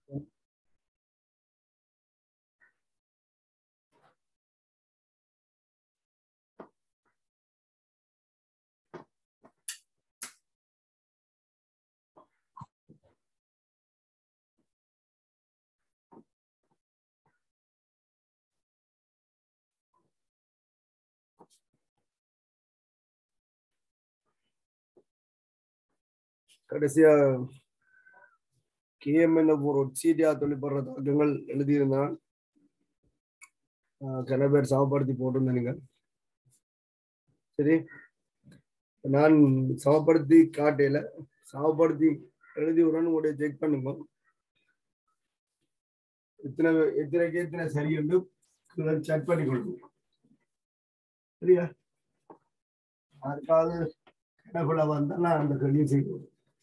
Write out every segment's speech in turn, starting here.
கடைசியா கேஎம்என் ஒரு சீட்டியா தொழிற்படுற தாக்கங்கள் எழுதியிருந்தான் கன பேர் சமப்படுத்தி போட்டிருந்தீங்க சரி நான் சமப்படுத்தி காட்டையில சமப்படுத்தி எழுதி விடுறேன்னு உங்களுடைய செக் பண்ணுங்க எத்தனை எத்தனைக்கு எத்தனை சரி என்று செக் பண்ணி கொடுங்க சரியா யாருக்காவது கனகுல வந்தா நான் அந்த கேள்வியை செய்வோம்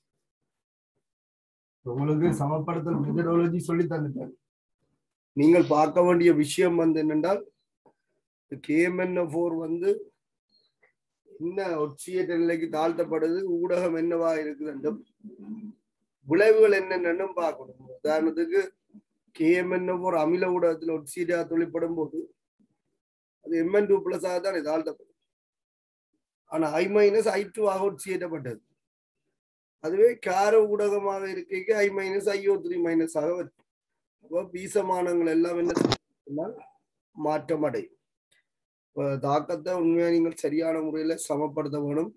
உங்களுக்கு சமப்படுத்தல் மெத்தடாலஜி சொல்லி தந்துட்டேன் நீங்கள் பார்க்க வேண்டிய விஷயம் வந்து என்னென்றால் கேஎம்என் போர் வந்து என்ன ஒட்சியேற்ற நிலைக்கு தாழ்த்தப்படுது ஊடகம் என்னவா இருக்குது என்றும் விளைவுகள் என்னென்னு பார்க்கணும் உதாரணத்துக்கு கேஎம்என் போர் அமில ஊடகத்தில் ஒட்சியேட்டா தொழிற்படும் போது அது எம்என் டூ பிளஸ் ஆக தான் தாழ்த்தப்படும் ஆனா ஐ மைனஸ் ஐ டூ ஆக ஒட்சியேற்றப்பட்டது அதுவே கார ஊடகமாக இருக்க I minus IO three minus ஆக வரும் அப்போ பீசமானங்கள் எல்லாம் என்ன மாற்றம் அடையும் தாக்கத்தை உண்மையா நீங்கள் சரியான முறையில சமப்படுத்த வேணும்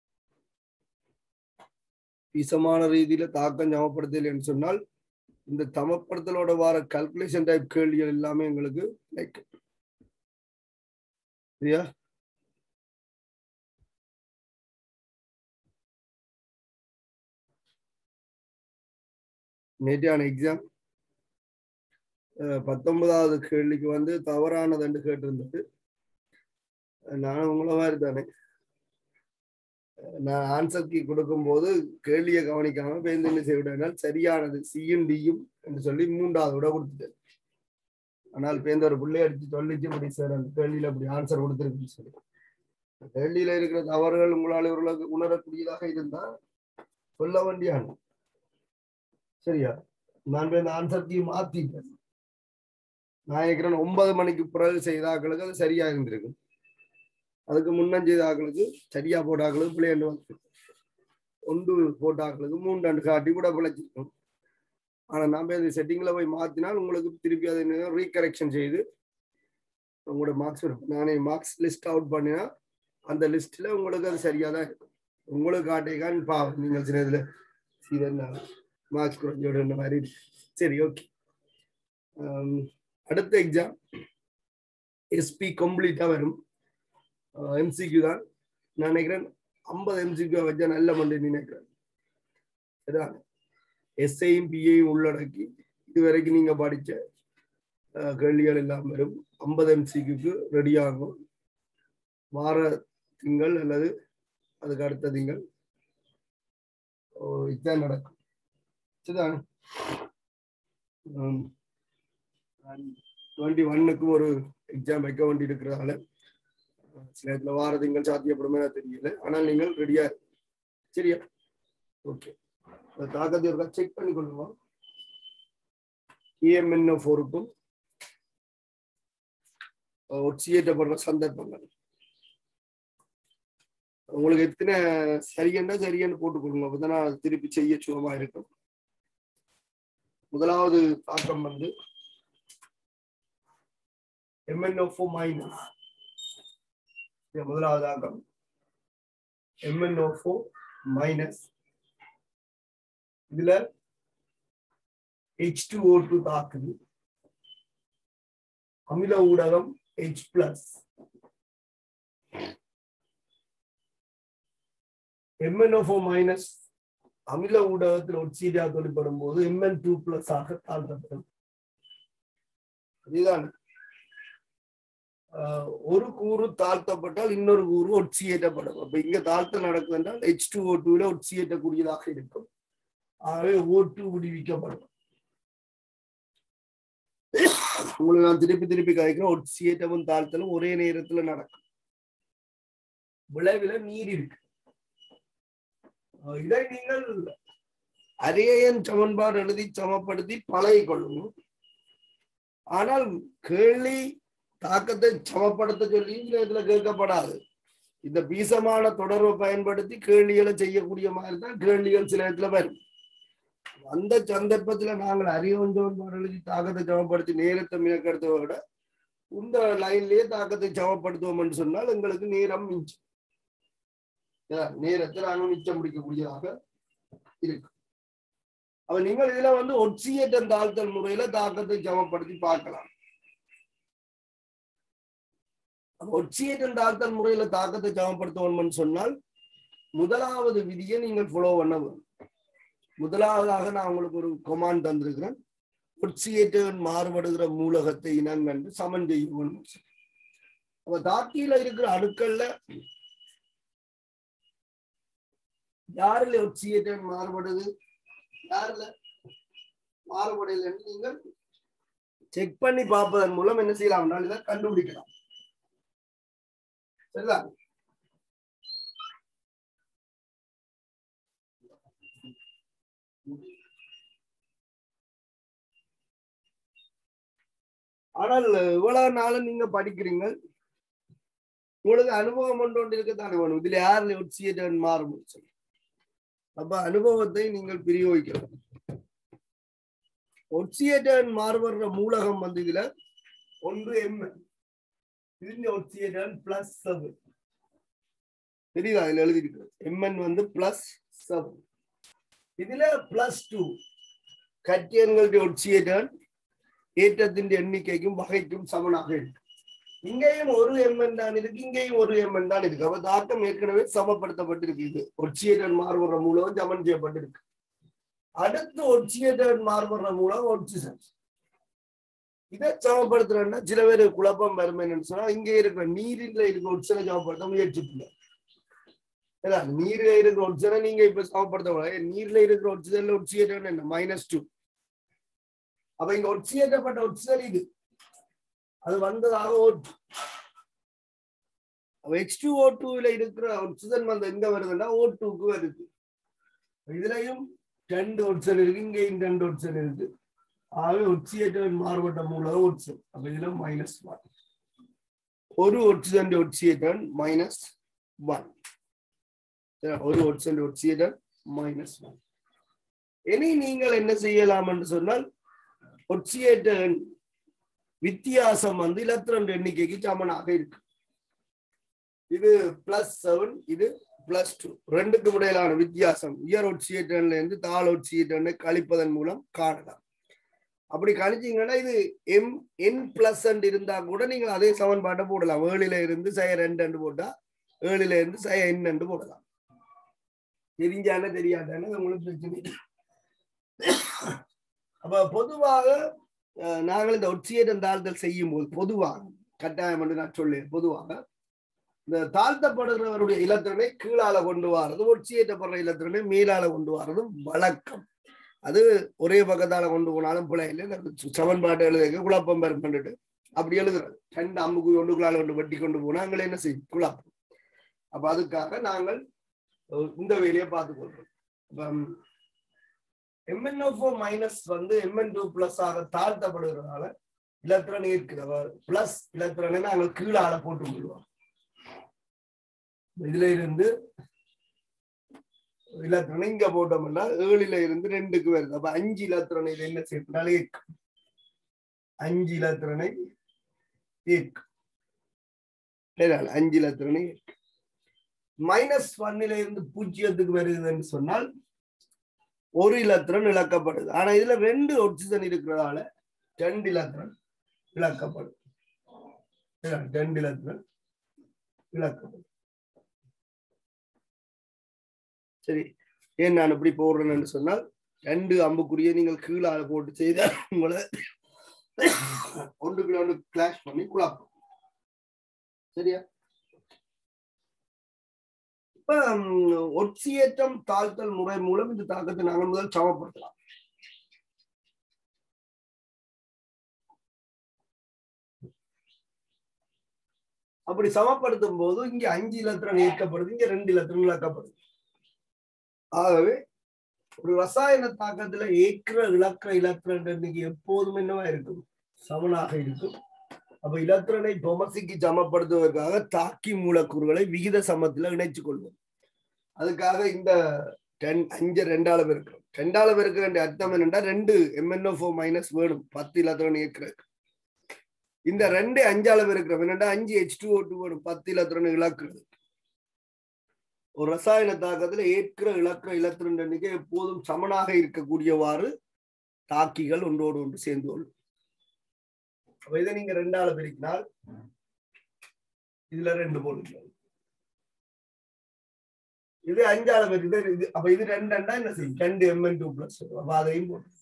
பீசமான ரீதியில தாக்கம் சமப்படுத்தலைன்னு சொன்னால் இந்த சமப்படுத்தலோட வார கல்குலேஷன் டைப் கேள்விகள் எல்லாமே எங்களுக்கு லைக் சரியா நேற்றான எக்ஸாம் பத்தொன்பதாவது கேள்விக்கு வந்து தவறானது என்று கேட்டிருந்தது நானும் உங்கள மாதிரி தானே நான் ஆன்சர் கீ கொடுக்கும் போது கேள்வியை கவனிக்காம பேருந்து என்ன செய்விட்டால் சரியானது சியும் டியும் என்று சொல்லி மூன்றாவது விட கொடுத்துட்டேன் ஆனால் பேருந்து ஒரு பிள்ளை அடிச்சு சொல்லிச்சு இப்படி சார் அந்த கேள்வியில அப்படி ஆன்சர் கொடுத்துருக்குன்னு சொல்லி கேள்வியில இருக்கிற தவறுகள் உங்களால் இவர்களுக்கு உணரக்கூடியதாக இருந்தா சொல்ல வேண்டியான சரியா நான் இந்த ஆன்சர் கீ மாத்திட்டேன் நான் இருக்கிறேன் ஒன்பது மணிக்கு பிறகு செய்தாக்களுக்கு அது சரியா இருந்திருக்கும் அதுக்கு முன்னம் செய்தாக்களுக்கு சரியா போட்டாக்களுக்கு பிள்ளைண்டு வந்து ஒன்று போட்டாக்களுக்கு மூன்று காட்டி கூட பிழைச்சிருக்கும் ஆனா நாம இந்த செட்டிங்ல போய் மாத்தினால் உங்களுக்கு திருப்பி அதை ரீகரெக்ஷன் செய்து உங்களோட மார்க்ஸ் இருக்கும் நானே மார்க்ஸ் லிஸ்ட் அவுட் பண்ணினா அந்த லிஸ்ட்ல உங்களுக்கு அது சரியா தான் இருக்கும் உங்களுக்கு காட்டேக்கான்னு பாவம் நீங்கள் சில இதுல சீதன் மார்க்ஸ் குறைஞ்சோட இந்த மாதிரி சரி ஓகே அடுத்த எக்ஸாம் எஸ்பி கம்ப்ளீட்டா வரும் எம்சிக்யூ தான் நான் நினைக்கிறேன் ஐம்பது எம்சிக்யூ வச்சா நல்ல மண்டு நினைக்கிறேன் சரிதான் எஸ்ஐயும் பிஏயும் உள்ளடக்கி இதுவரைக்கும் நீங்க படிச்ச கேள்விகள் எல்லாம் வரும் ஐம்பது எம்சிக்யூக்கு ரெடி ஆகும் வார திங்கள் அல்லது அதுக்கு அடுத்த திங்கள் இதுதான் நடக்கும் சரிதான் டுவெண்ட்டி ஒன்னுக்கு ஒரு எக்ஸாம் வைக்க வேண்டி இருக்கிறதால சில இதுல வார திங்கள் சாத்தியப்படுமே தெரியல ஆனால் நீங்கள் ரெடியா சரியா ஓகே தாக்கத்தை இருக்கா செக் பண்ணி கொள்ளுங்க இஎம்என்ஓ ஃபோருக்கும் ஒட்சியேற்றப்படுற சந்தர்ப்பங்கள் உங்களுக்கு எத்தனை சரியன்னா சரியன்னு போட்டுக்கொள்ளுங்க அப்பதான் நான் திருப்பி செய்ய சுகமா இருக்கும் முதலாவது தாக்கம் வந்து MnO4 மைனஸ் முதலாவது தாக்கம் MnO4 மைனஸ் இதுல H2O2 தாக்குது அமில ஊடகம் H பிளஸ் MnO4 மைனஸ் அமில ஊடகத்தில் ஒட்சீடியா தொழிற்படும் போது எம்என் டூ பிளஸ் ஆக தாழ்த்தப்படும் இதுதான் ஒரு கூறு தாழ்த்தப்பட்டால் இன்னொரு கூறு ஒட்சியேற்றப்படும் அப்ப இங்க தாழ்த்தல் நடக்கும் என்றால் ஹெச் டூ ஓ டூல ஒட்சியேற்றக்கூடியதாக இருக்கும் ஆகவே ஓ டூ விடுவிக்கப்படும் உங்களுக்கு நான் திருப்பி திருப்பி கதைக்கிறேன் ஒட்சியேற்றமும் தாழ்த்தலும் ஒரே நேரத்துல நடக்கும் விளைவுல நீர் இருக்கு இதை நீங்கள் அரியன் சமன்பாடு எழுதி சமப்படுத்தி பழகி கொள்ளணும் ஆனால் கேள்வி தாக்கத்தை சமப்படுத்த சொல்லி இந்த இதுல கேட்கப்படாது இந்த பீசமான தொடர்பை பயன்படுத்தி கேள்விகளை செய்யக்கூடிய மாதிரி தான் கேள்விகள் சில இடத்துல வரும் அந்த சந்தர்ப்பத்துல நாங்கள் அறிவன் சமன்பாடு எழுதி தாக்கத்தை சமப்படுத்தி நேரத்தை மினக்கெடுத்ததை விட இந்த லைன்லயே தாக்கத்தை சமப்படுத்துவோம் சொன்னால் எங்களுக்கு நேரம் மிஞ்சும் ஏன், நேரத்தை நாங்கள் மிச்சம் முடிக்கக்கூடியதாக இருக்கு அப்ப நீங்கள் இதுல வந்து ஒட்சியேற்றம் தாழ்த்தல் முறையில தாக்கத்தை சமப்படுத்தி பார்க்கலாம் அப்ப ஒட்சியேற்றம் தாழ்த்தல் முறையில தாக்கத்தை சமப்படுத்துவோம்னு சொன்னால் முதலாவது விதியை நீங்கள் ஃபாலோ பண்ண வேணும் முதலாவதாக நான் உங்களுக்கு ஒரு கொமாண்ட் தந்திருக்கிறேன் ஒட்சியேற்றன் மாறுபடுகிற மூலகத்தை இனங்கண்டு சமன் செய்யணும் அப்ப தாக்கியில இருக்கிற அணுக்கள்ல யாருல ஒட்சியேற்றன் மாறுபடுது யாருல மாறுபடலைன்னு நீங்கள் செக் பண்ணி பார்ப்பதன் மூலம் என்ன செய்யலாம் என்றால் இதை கண்டுபிடிக்கலாம் சரிதா ஆனால் இவ்வளவு நாளும் நீங்க படிக்கிறீங்க உங்களுக்கு அனுபவம் ஒன்று ஒன்று இருக்கத்தானே வேணும் இதுல யாருல ஒட்சியேற்றன் மாறும் சொல்லி அப்ப அனுபவத்தை நீங்கள் பிரயோகிக்கலாம் ஒட்சியேட்டன் மாறுபடுற மூலகம் வந்து இதுல ஒன்று எம் இது ஒட்சியேட்டன் பிளஸ் செவன் தெரியுதா இதுல எழுதி இருக்கு எம்என் வந்து பிளஸ் செவன் இதுல பிளஸ் டூ கட்டியன்களுடைய ஒட்சியேட்டன் ஏற்றத்தின் எண்ணிக்கைக்கும் வகைக்கும் சமனாக இருக்கு இங்கேயும் ஒரு எம்என் தான் இருக்கு இங்கேயும் ஒரு எம்என் தான் இருக்கு அப்ப தாக்கம் ஏற்கனவே சமப்படுத்தப்பட்டிருக்கு இது ஒட்சியேட்டன் மாறுபடுற மூலம் சமன் செய்யப்பட்டிருக்கு அடுத்து ஒட்சியேட்டன் மாறுபடுற மூலம் ஒட்சிசன் இதை சமப்படுத்துறேன்னா சில பேர் குழப்பம் வருமேன்னு சொன்னா இங்கே இருக்கிற நீரில் இருக்கிற ஒட்சனை சமப்படுத்த முயற்சிப்பீங்க ஏதா நீர்ல இருக்கிற ஒட்சனை நீங்க இப்ப சமப்படுத்த கூடாது நீர்ல இருக்கிற ஒட்சிதல்ல ஒட்சியேட்டன் என்ன மைனஸ் டூ அப்ப இங்க ஒட்சியேற்றப்பட்ட ஒட்சிதல் இது அது வந்ததாக ஓட்டு எக்ஸ் டூ ஓ டூல இருக்கிற ஒட்சிதன் வந்து எங்க வருதுன்னா ஓ டூக்கு வருது இதுலயும் ரெண்டு ஒட்சன் இருக்கு இங்கேயும் ரெண்டு ஒட்சன் இருக்கு ஆகவே ஒட்சியேற்ற மாறுபட்ட மூலம் ஒட்சன் அப்ப இதுல மைனஸ் ஒன் ஒரு ஒட்சிதன் ஒட்சியேட்டன் மைனஸ் ஒன் ஒரு ஒட்சன் ஒட்சியேட்டன் மைனஸ் ஒன் இனி நீங்கள் என்ன செய்யலாம் என்று சொன்னால் ஒட்சியேட்டன் வித்தியாசம் வந்து இலத்திரண்டு எண்ணிக்கைக்கு சமனாக இருக்கு இது பிளஸ் செவன் இது பிளஸ் டூ ரெண்டுக்கும் இடையிலான வித்தியாசம் உயர் ஒட்சியேட்டன்ல இருந்து தாழ் ஒட்சியேட்டனை கழிப்பதன் மூலம் காணலாம் அப்படி கணிச்சீங்கன்னா இது எம் என் பிளஸ் இருந்தா கூட நீங்க அதே சமன்பாட்டை போடலாம் ஏழுல இருந்து சய ரெண்டு போட்டா ஏழுல இருந்து சய என் போடலாம் தெரிஞ்சானே தெரியாதானே உங்களுக்கு பிரச்சனை இல்லை. அப்ப பொதுவாக அஹ், நாங்கள் இந்த ஒட்சியேற்றம் தாழ்த்தல் செய்யும் போது பொதுவாக கட்டாயம் என்று நான் சொல்லேன் பொதுவாக இந்த தாழ்த்தப்படுகிறவருடைய இலத்திரனை கீழால கொண்டு வாரது ஒட்சியேற்றப்படுற இலத்திரனை மேலால கொண்டு வாரதும் வழக்கம் அது ஒரே பக்கத்தால கொண்டு போனாலும் பிள்ளை இல்லை சமன்பாட்டை எழுத குழப்பம் பெரும் பண்ணிட்டு அப்படி எழுதுறது ரெண்டு அம்புக்கு ஒன்றுக்குள்ளால கொண்டு வெட்டி கொண்டு போனா அங்கே என்ன செய்யும் குழப்பம் அப்ப அதுக்காக நாங்கள் அஹ், இந்த வேலையை பார்த்துக் கொள்றோம் அப்ப எம்என்ஓ மைனஸ் வந்து எம்என் டூ பிளஸ் ஆக தாழ்த்தப்படுகிறதால இலத்திரன் இருக்கிறவர் பிளஸ் இலத்திரனை நாங்கள் கீழால போட்டு விடுவோம் இதுல இருந்து இலத்திரனை இங்க போட்டோம்னா ஏழுல இருந்து ரெண்டுக்கு வருது அப்ப அஞ்சு இலத்திரனை இது என்ன செய்யறால் ஏக்கு அஞ்சு இலத்திரனை ஏக்கு சரியா? அஞ்சு இலத்திரனை மைனஸ் ஒன்னில இருந்து பூஜ்ஜியத்துக்கு வருதுன்னு சொன்னால் ஒரு இலத்திரன் இழக்கப்படுது ஆனா இதுல ரெண்டு ஒட்சிஜன் இருக்கிறதால ரெண்டு இலத்திரன் இழக்கப்படும் சரியா? ரெண்டு இலத்திரன் இழக்கப்படும் சரி ஏன் நான் இப்படி போடுறேன்னு சொன்னால் ரெண்டு அம்புக்குரிய நீங்கள் கீழால போட்டு செய்தால் உங்களை ஒன்றுக்குள்ள ஒன்று கிளாஷ் பண்ணி குழப்பம் சரியா இப்ப ம், ஒட்சியேற்றம் தாழ்த்தல் முறை மூலம் இந்த தாக்கத்தை நாங்கள் முதல் சமப்படுத்தலாம் அப்படி சமப்படுத்தும் போது இங்க அஞ்சு இலத்திரன் இயக்கப்படுது இங்க ரெண்டு இலத்திரன் இழக்கப்படுது ஆகவே ஒரு ரசாயன தாக்கத்துல ஏற்கிற இழக்கிற இலத்திரன் இன்னைக்கு எப்போதும் என்னவா இருக்கும் சமனாக இருக்கும் அப்ப இலத்திரனை பொமசிக்கு சமப்படுத்துவதற்காக தாக்கி மூலக்கூறுகளை விகித சமத்துல இணைச்சு கொள்வோம் அதுக்காக இந்த டென் அஞ்சு ரெண்டால பெருக்கிறோம் ரெண்டால பெருக்க வேண்டிய அர்த்தம் என்னன்னா ரெண்டு எம்என்ஓ ஃபோர் மைனஸ் வேணும் பத்து இலத்திரன் இயக்குறதுக்கு இந்த ரெண்டு அஞ்சால பெருக்கிறோம் என்னன்னா அஞ்சு ஹெச் டூ ஓ டூ வேணும் பத்து இலத்திரன் இழக்கிறது ஒரு ரசாயன தாக்கத்துல ஏற்கிற இழக்கிற இலத்திரன் எண்ணிக்கை எப்போதும் சமனாக இருக்கக்கூடியவாறு தாக்கிகள் ஒன்றோடு ஒன்று சேர்ந்து கொள்ளும் அப்ப இதை நீங்க ரெண்டால பிரிக்கினால் இதுல ரெண்டு போடுங்க இது அஞ்சால பிரிக்குது இது அப்ப இது ரெண்டு ரெண்டா என்ன செய்யும் ரெண்டு எம்என் டூ பிளஸ் அப்ப அதையும் போட்டு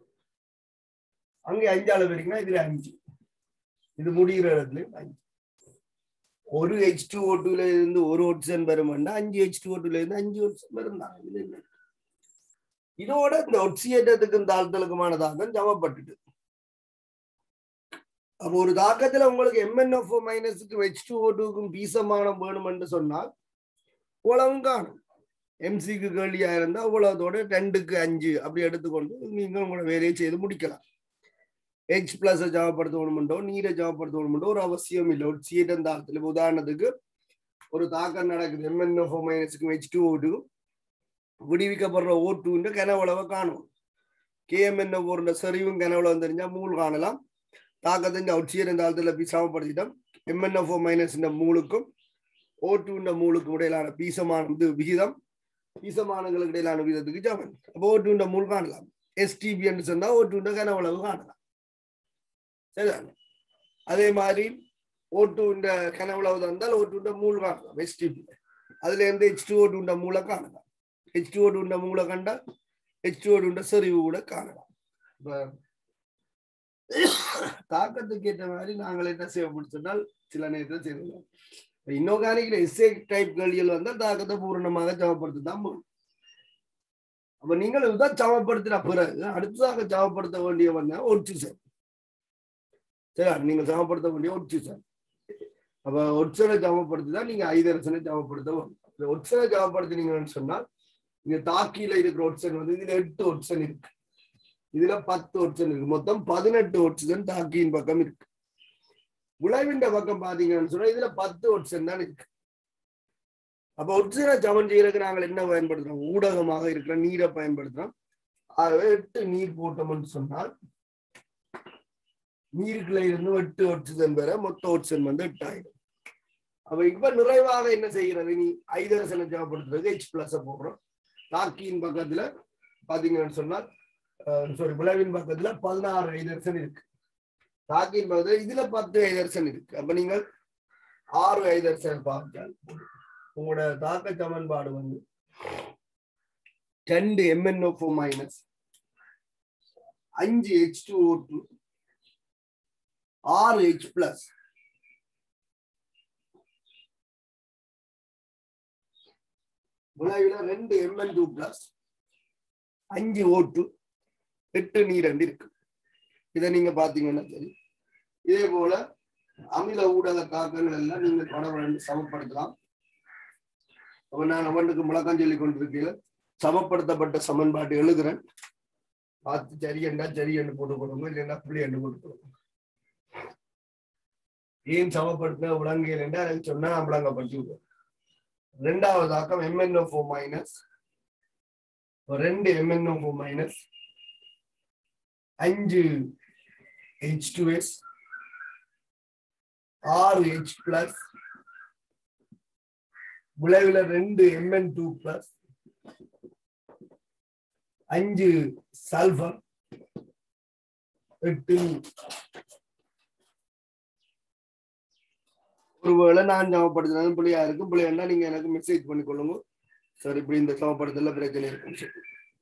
அங்கே அஞ்சால பிரிக்கினா இதுல அஞ்சு இது முடிகிற இடத்துல அஞ்சு ஒரு ஹெச் டூ ஓ டூல இருந்து ஒரு ஒட்சன் வருமாண்டா அஞ்சு ஹெச் டூ ஓ டூல இருந்து அஞ்சு ஒட்சன் வரும் தான் இது என்ன இதோட இந்த ஒட்சியேற்றத்துக்கும் தாழ்த்தலுக்குமான தாக்கம் சமப்பட்டுட்டு அப்போ ஒரு தாக்கத்துல உங்களுக்கு எம்என்எஃப்ஓ மைனஸுக்கு ஹெச் டூ ஓ டூக்கும் பீசமானம் வேணும்னு சொன்னால் உலகம் காணும் எம்சிக்கு கேள்வியா இருந்தா உலகத்தோட ரெண்டுக்கு அஞ்சு அப்படி எடுத்துக்கொண்டு நீங்க உங்களோட வேலையை செய்து முடிக்கலாம் எக்ஸ் பிளஸ் ஜாபப்படுத்தணும்டோ நீரை ஜாபப்படுத்தணும்டோ ஒரு அவசியம் இல்லை ஒரு சீட்டம் தாக்கத்துல உதாரணத்துக்கு ஒரு தாக்கம் நடக்குது எம்என்எஃப்ஓ மைனஸுக்கும் ஹெச் டூ ஓ டூ விடுவிக்கப்படுற ஓ டூன்ற கனவுளவை காணும் கேஎம்என் ஒரு செறிவும் கனவுளவு தெரிஞ்சா மூல் காணலாம் தாக்கத்தின் அவுட்சியர் தாளத்துல போய் சமப்படுத்திட்டோம் எம்என்எஃப்ஓ மைனஸ் இந்த மூலுக்கும் ஓ டூன்ற மூலுக்கும் இடையிலான பீசமான இது விகிதம் பீசமானங்களுக்கு இடையிலான விகிதத்துக்கு சமன் அப்போ ஓ டூன்ற மூல் காணலாம் எஸ்டிபி என்று சொன்னா ஓ டூன்ற கனவுளவு காணலாம் சரிதானே அதே மாதிரி ஓ டூன்ற கனவுளவு தந்தால் ஓ டூன்ற மூல் காணலாம் எஸ்டிபி அதுல இருந்து ஹெச் டூ ஓ டூன்ற மூலை காணலாம் ஹெச் டூ ஓ டூன்ற மூலை கண்டால் ஹெச் டூ ஓ டூன்ற செறிவு கூட காணலாம் இப்ப தாக்கத்துக்கு ஏற்ற மாதிரி நாங்கள் என்ன செய்ய சொன்னால் சில நேரத்தில் செய்யலாம் இன்னோகானிக்ல எஸ்ஏ டைப் கேள்விகள் வந்தால் தாக்கத்தை பூரணமாக சமப்படுத்த தான் போகணும் அப்ப நீங்கள் இதுதான் சமப்படுத்தின பிறகு அடுத்ததாக சமப்படுத்த வேண்டிய வந்தா ஒட்சிசன் சரி நீங்கள் சமப்படுத்த வேண்டிய ஒட்சிசன் அப்ப ஒட்சனை சமப்படுத்தி தான் நீங்க ஐதரசனை சமப்படுத்த வேணும் ஒட்சனை சமப்படுத்தினீங்கன்னு சொன்னால் இங்க தாக்கியில இருக்கிற ஒட்சன் வந்து இதுல எட்டு ஒட்சன் இருக்கு இதுல பத்து ஒட்சன் இருக்கு மொத்தம் பதினெட்டு ஒட்சன் தாக்கியின் பக்கம் இருக்கு விளைவின் பக்கம் பாத்தீங்கன்னு சொன்னா இதுல பத்து ஒட்சன் தான் இருக்கு அப்ப ஒட்சனை சமன் செய்யறதுக்கு நாங்கள் என்ன பயன்படுத்துறோம் ஊடகமாக இருக்கிற நீரை பயன்படுத்துறோம் ஆகவே எட்டு நீர் போட்டோம்னு சொன்னால் நீருக்குள்ள இருந்து எட்டு ஒட்சன் பெற மொத்த ஒட்சன் வந்து எட்டு ஆயிடும் அப்ப இப்ப நிறைவாக என்ன செய்கிறது நீ ஐதரசனை சமப்படுத்துறதுக்கு ஹெச் பிளஸ் போடுறோம் தாக்கியின் பக்கத்துல பாத்தீங்கன்னு சொன்னால் சாரி விளைவின் பக்கத்துல பதினாறு ஐதர்சன் இருக்கு தாக்கின் பக்கத்துல இதுல பத்து ஐதர்சன் இருக்கு அப்ப நீங்கள் ஆறு ஐதர்சன் பார்த்தால் உங்களோட தாக்க சமன்பாடு வந்து ரெண்டு எம்என்ஓ ஃபோர் மைனஸ் அஞ்சு ஹெச் டூ ஓ டூ ஆறு ஹெச் பிளஸ் விளைவில ரெண்டு எம்என் டூ பிளஸ் அஞ்சு ஓட்டு எட்டு நீரண்டு இருக்கு இதை நீங்க பாத்தீங்கன்னா சரி இதே போல அமில ஊடக தாக்கங்கள் எல்லாம் நீங்க படம் சமப்படுத்தலாம் அப்ப நான் அவனுக்கு முழக்கம் சொல்லி கொண்டிருக்கையில சமப்படுத்தப்பட்ட சமன்பாட்டு எழுதுறேன் பார்த்து சரி என்றா சரி என்று போட்டு கொடுங்க இல்லைன்னா புள்ளி என்று போட்டு கொடுங்க ஏன் சமப்படுத்த விளங்கியல் என்றா எனக்கு சொன்னா நான் விளங்கப்படுத்தி விடுவேன் ரெண்டாவது ஆக்கம் எம்என்ஓ ஃபோர் மைனஸ் ரெண்டு எம்என்ஓ ஃபோர் மைனஸ் அஞ்சு ஹெச் டூ எஸ் ஆறு ஹெச் பிளஸ் விளைவுல ரெண்டு எம்என் டூ பிளஸ் அஞ்சு சல்பர் எட்டு ஒருவேளை நான் சமப்படுத்தினது பிள்ளையா இருக்கு பிள்ளையா நீங்க எனக்கு மெசேஜ் பண்ணி கொள்ளுங்க சார் இப்படி இந்த சமப்படுத்தல பிரச்சனை இருக்குன்னு சொல்லி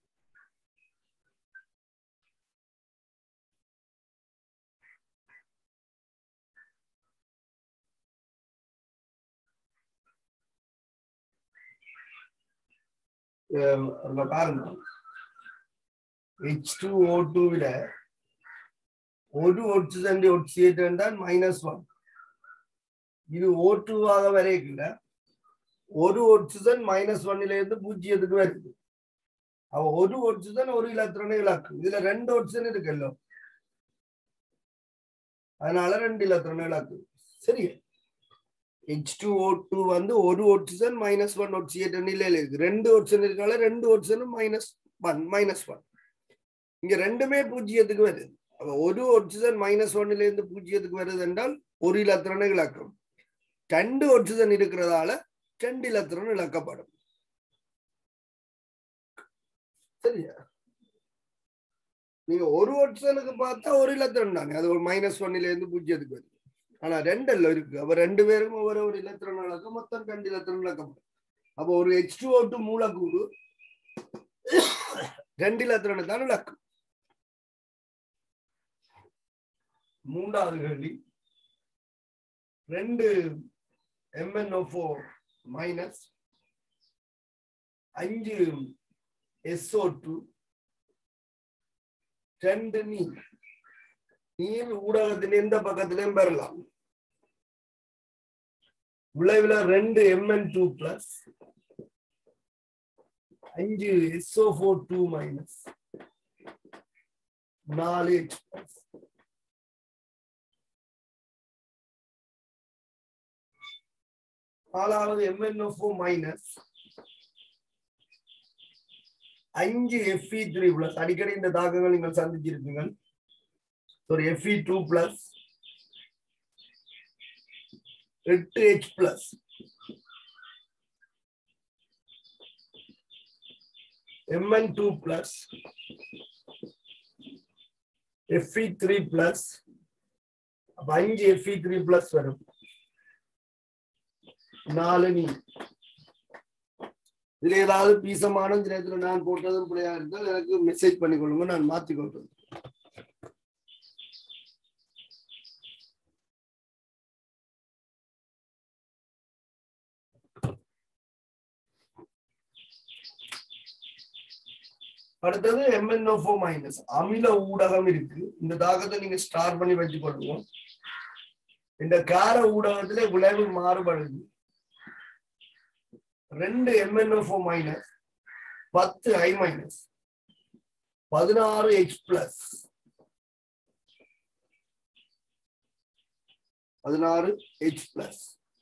பாருங்க ஹெச் டூ ஓ டூவில ஒரு ஒட்சிசன் ஒட்சியேட் தான் மைனஸ் ஒன் இது ஓ டூவாக வரைக்குள்ள ஒரு ஒட்சிசன் மைனஸ் ஒன்னில இருந்து பூஜ்ஜியத்துக்கு வருது அவ ஒரு ஒட்சிஜன் ஒரு இலத்திரனை இழக்கும் இதுல ரெண்டு ஒட்சிஜன் இருக்குல்ல அதனால ரெண்டு இலத்திரனை இழக்கும் சரி ஹெச் டூ ஓ டூ வந்து ஒரு ஒட்சிஜன் மைனஸ் ஒன் ஒட்சியேட் நிலையில இருக்கு ரெண்டு ஒட்சிஜன் இருக்கால ரெண்டு ஒட்சிஜனும் மைனஸ் ஒன் மைனஸ் ஒன் இங்க ரெண்டுமே பூஜ்ஜியத்துக்கு வருது அப்ப ஒரு ஒட்சிஜன் மைனஸ் ஒன்னுல இருந்து பூஜ்ஜியத்துக்கு வருது என்றால் ஒரு இலத்திரனை இழக்கும் ரெண்டு ஒட்சிஜன் இருக்கிறதால ரெண்டு இலத்திரன் இழக்கப்படும் சரியா நீங்க ஒரு ஒட்சனுக்கு பார்த்தா ஒரு இலத்திரன் தானே அது ஒரு மைனஸ் ஒன்னுல இருந்து பூஜ்ஜியத்துக்கு வருது ஆனா ரெண்டு எல்லாம் இருக்கு அப்ப ரெண்டு பேரும் ஒவ்வொரு ஒரு இலத்திரன் இழக்கம் மொத்தம் ரெண்டு இலத்திரன் இழக்கப்படும் அப்போ ஒரு ஹெச் டூ ஓட்டு மூலக்கூறு ரெண்டு இலத்திரனை தான் இழக்கும் மூன்றாவது கேள்வி ரெண்டு எம்என்ஓ ஃபோர் மைனஸ் அஞ்சு எஸ்ஓ டூ ரெண்டு நீர் நீர் ஊடகத்தின் எந்த பக்கத்திலையும் பெறலாம் விளைவுல ரெண்டு எம்என் டூ பிளஸ் அஞ்சு எஸ்ஓ ஃபோர் டூ மைனஸ் நாலு எச் பிளஸ் நாலாவது எம்என்ஓ ஃபோர் மைனஸ் அஞ்சு எஃப்இ த்ரீ பிளஸ் அடிக்கடி இந்த தாக்கங்கள் நீங்கள் சந்திச்சிருப்பீங்க ஒரு எஃப்இ டூ பிளஸ் எட்டு H plus MN two plus FE three plus அப்ப அஞ்சு எஃப்இ த்ரீ பிளஸ் வரும் நாலு நீ இதுல ஏதாவது பீசமான நேரத்துல நான் போட்டதும் பிள்ளையா இருந்தால் எனக்கு மெசேஜ் பண்ணி கொள்ளுங்க நான் மாத்தி கொள்றேன் அடுத்தது எம்என்ஓ மைனஸ் அமில ஊடகம் இருக்கு இந்த தாக்கத்தை நீங்க ஸ்டார் பண்ணி வச்சு கொள்ளுங்க இந்த கார ஊடகத்துல விளைவு மாறுபடுது ரெண்டு எம்என்ஓ மைனஸ் பத்து ஐ மைனஸ் பதினாறு எச் பிளஸ் பதினாறு எச் பிளஸ்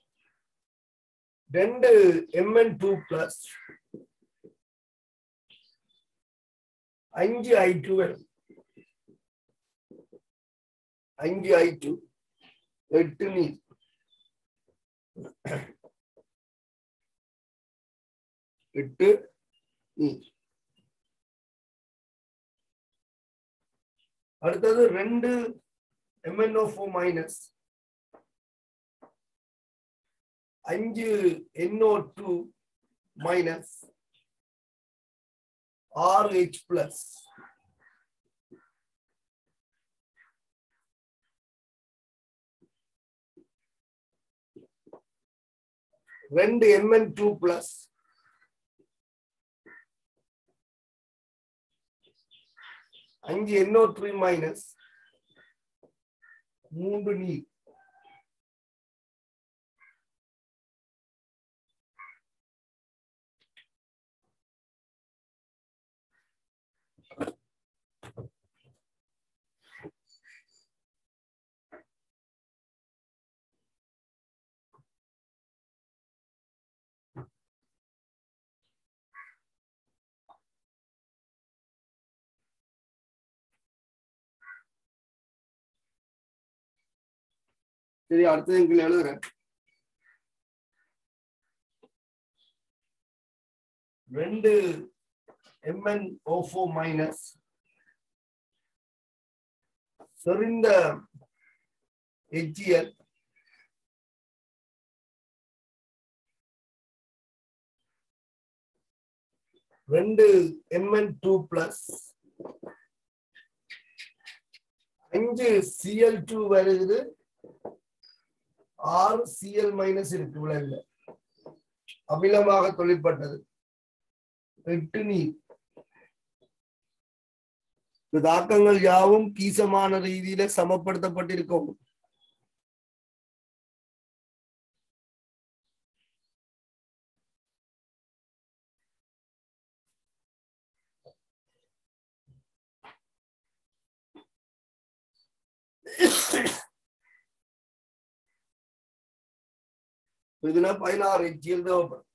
ரெண்டு எம்என் டூ பிளஸ் அஞ்சு ஐ டூ அஞ்சு ஐ டூ எட்டு நீர் எட்டு நீர் அடுத்தது ரெண்டு எம்என்ஓ ஃபோர் மைனஸ் அஞ்சு என்ஓ டூ மைனஸ் ஆறு ஹெச் பிளஸ் ரெண்டு எம்என் டூ பிளஸ் அஞ்சு என்ஓ த்ரீ மைனஸ் மூன்று நீர் சரி அடுத்தது எங்களை எழுதுறேன் ரெண்டு எம்என் ஓஃபோ மைனஸ் செறிந்த எச்சிஎல் ரெண்டு எம்என் டூ பிளஸ் அஞ்சு சிஎல் டூ வருது ஆறு சிஎல் மைனஸ் இருக்கு விளைவுல அமிலமாக தொழிற்பட்டது எட்டு நீர் இந்த தாக்கங்கள் யாவும் கீசமான ரீதியில சமப்படுத்தப்பட்டிருக்கும் இதுல பதினாறு ஹெச்சிஎல் தேவைப்படும்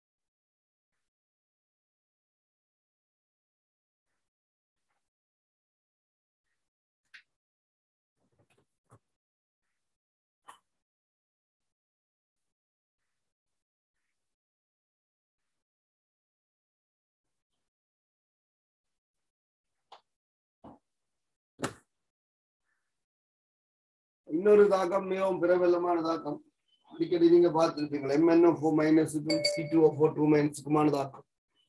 இன்னொரு தாக்கம் மிகவும் பிரபலமான தாக்கம் அடிக்கடி நீங்க பார்த்துருப்பீங்க எம்என்ஓ ஃபோர் மைனஸுக்கும் C two O four two மைனஸுக்குமான தாக்கம்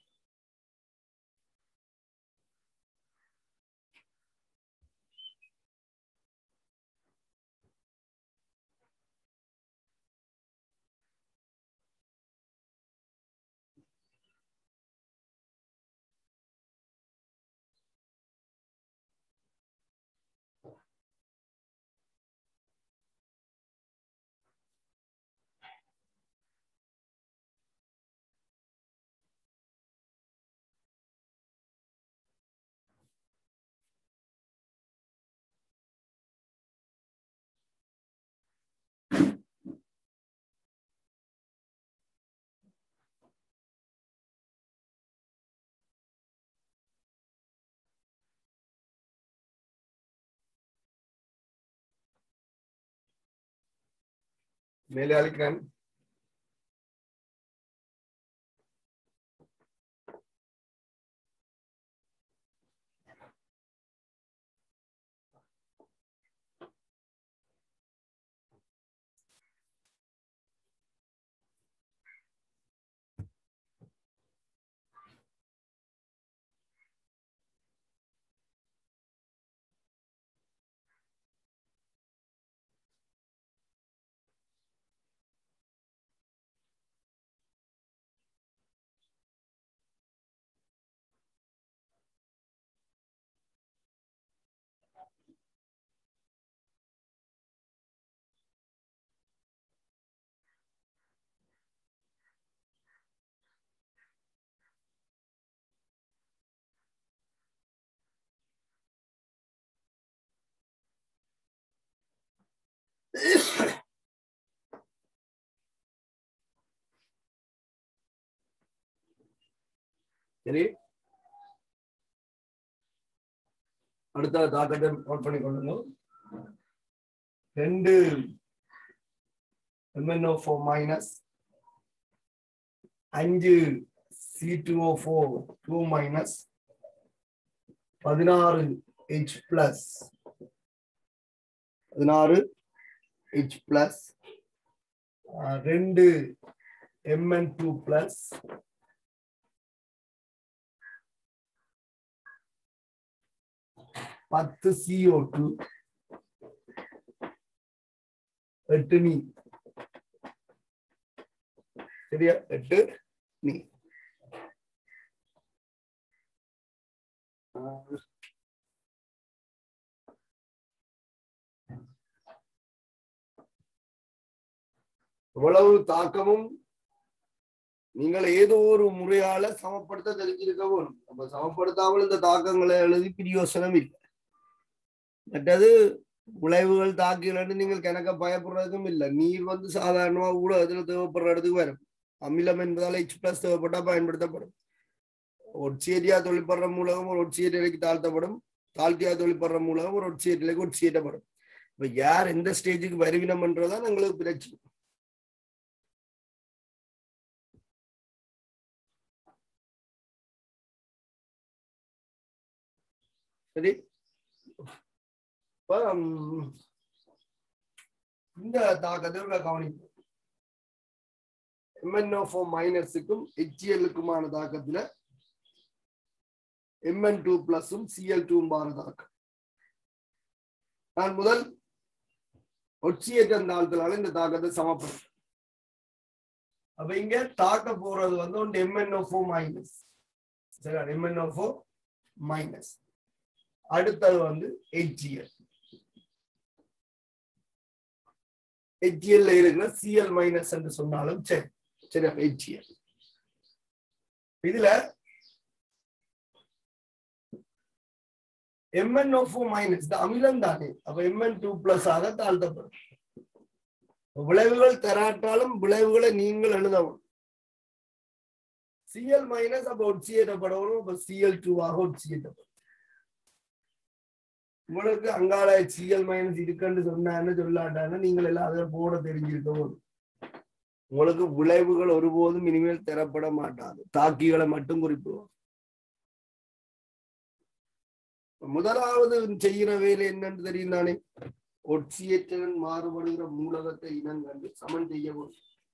மேலே அழிக்கிறேன் சரி அடுத்த தாக்கத்தை நோட் பண்ணி கொள்ளுங்க ரெண்டு எம்என்ஓ ஃபோர் மைனஸ் அஞ்சு C two O four two minus பதினாறு ஹெச் பிளஸ் பதினாறு ஹெச் பிளஸ் ரெண்டு எம்என் டூ பிளஸ் பத்து சிஓ டூ எட்டு நீ சரியா எட்டு நீ இவ்வளவு தாக்கமும் நீங்கள் ஏதோ ஒரு முறையால சமப்படுத்த தெரிஞ்சிருக்க வேணும் அப்ப சமப்படுத்தாமல் இந்த தாக்கங்களை எழுதி பிரியோசனம் இல்லை மற்றது விளைவுகள் தாக்கிலன்னு நீங்கள் கணக்க பயப்படுறதுக்கும் இல்லை நீர் வந்து சாதாரணமா கூட அதுல தேவைப்படுற இடத்துக்கு வரும் அமிலம் என்பதால ஹெச் பிளஸ் தேவைப்பட்டா பயன்படுத்தப்படும் ஒட்சியேரியா தொழிற்படுற மூலகம் ஒரு ஒட்சியேரியாக்கு தாழ்த்தப்படும் தாழ்த்தியா தொழிற்படுற மூலகம் ஒரு ஒட்சியேரியாக்கு ஒட்சியேற்றப்படும் இப்ப யார் எந்த ஸ்டேஜுக்கு வருவினம்ன்றதான் எங்களுக்கு பிரச்சனை சரி இப்ப ம், இந்த தாக்கத்தை உள்ள கவனிப்போம் எம்என்ஓ ஃபோர் மைனஸுக்கும் ஹெச்எல்லுக்குமான தாக்கத்துல எம்என் டூ பிளஸும் சிஎல் டூ பார தாக்கம் நான் முதல் ஒட்சியேற்றம் தாழ்த்தலால இந்த தாக்கத்தை சமப்படுறேன் அப்ப இங்க தாக்க போறது வந்து ஒன்று எம்என்ஓ ஃபோர் மைனஸ் சரி எம்என்ஓ ஃபோர் மைனஸ் அடுத்தது வந்து ஹெச்ஜிஎல் ஹெச்ஜிஎல்ல இருக்கிற சிஎல் மைனஸ் என்று சொன்னாலும் சரி சரி ஹெச்ஜிஎல் இதுல எம்என்ஓ ஃபோர் மைனஸ் அமிலம் தானே அப்ப எம்என் டூ பிளஸ் ஆக தாழ்த்தப்படும் விளைவுகள் தராட்டாலும் விளைவுகளை நீங்கள் எழுதவும் சிஎல் மைனஸ் அப்ப ஒட்சியேற்றப்படணும் அப்ப சிஎல் டூவாக ஒட்சியேற்றப்படும் உங்களுக்கு அங்கால சிஎல் மைனஸ் இருக்குன்னு சொன்னான்னு சொல்லாட்டான்னு நீங்கள் எல்லாம் அதை போட தெரிஞ்சிருக்கணும் உங்களுக்கு விளைவுகள் ஒருபோதும் இனிமேல் தரப்பட மாட்டாது தாக்கிகளை மட்டும் குறிப்பிடுவோம் முதலாவது செய்கிற வேலை என்னன்னு தெரியும் தானே ஒட்சியேற்றன் மாறுபடுகிற மூலகத்தை இனங்கண்டு சமன் செய்யவும்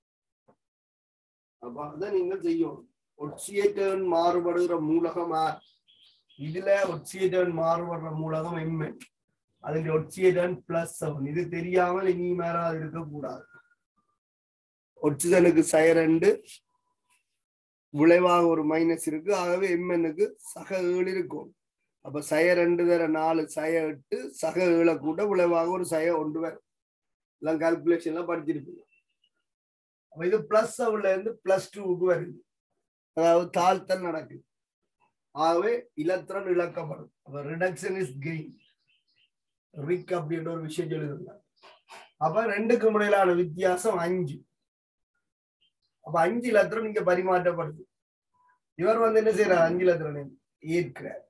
அப்ப அதை நீங்கள் செய்யணும் ஒட்சியேற்றன் மாறுபடுகிற மூலகமா இதுல ஒட்சியேற்றன் மாறுபடுற மூலகம் எம்என் அதுல ஒட்சியேற்றன் பிளஸ் செவன் இது தெரியாமல் இனி மேல அது இருக்கக்கூடாது ஒட்சிஜனுக்கு சய ரெண்டு விளைவாக ஒரு மைனஸ் இருக்கு ஆகவே எம்என்னுக்கு சக ஏழு இருக்கும் அப்ப சய ரெண்டு தர நாலு சய எட்டு சக ஏழை கூட விளைவாக ஒரு சய ஒன்று வரும் எல்லாம் கால்குலேஷன்லாம் படிச்சிருப்பீங்க அப்ப இது பிளஸ் செவன்ல இருந்து பிளஸ் டூவுக்கு வருது அதாவது தாழ்த்தல் நடக்குது ஆகவே இலத்திரன் இழக்கப்படும் அப்ப ரிடக்ஷன் இஸ் கெயின் ரிக் அப்படின்ற ஒரு விஷயம் சொல்லியிருந்தாங்க அப்ப ரெண்டுக்கு முறையிலான வித்தியாசம் அஞ்சு அப்ப அஞ்சு இலத்திரம் இங்க பரிமாற்றப்படுது இவர் வந்து என்ன செய்யறார் அஞ்சு இலத்திரனை ஏற்கிறார்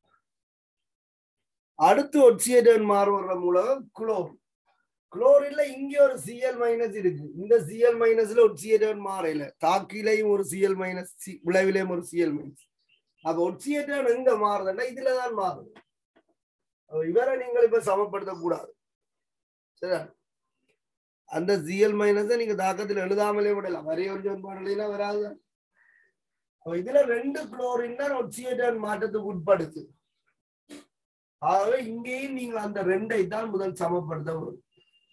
அடுத்து ஒட்சியேட்டன் மாறுவர மூலம் குளோர் குளோரின்ல இங்க ஒரு சிஎல் மைனஸ் இருக்கு இந்த சிஎல் மைனஸ்ல ஒட்சியேட்டன் மாறையில தாக்கிலையும் ஒரு சிஎல் மைனஸ் விளைவிலையும் ஒரு சிஎல் மைனஸ் அப்ப ஒட்சியேட்டன் எங்க மாறுதுன்னா இதுலதான் மாறுது இவரை நீங்கள் இப்ப சமப்படுத்த கூடாது சரியா அந்த ஜிஎல் மைனஸை நீங்க தாக்கத்தில் எழுதாமலே விடலாம் வரைய ஒரு சொற்பாடுலாம் வராது இதுல ரெண்டு குளோரின் தான் ஒட்சியேட்டன் மாற்றத்துக்கு உட்படுத்து ஆகவே இங்கேயும் நீங்க அந்த ரெண்டை தான் முதல் சமப்படுத்த வரும்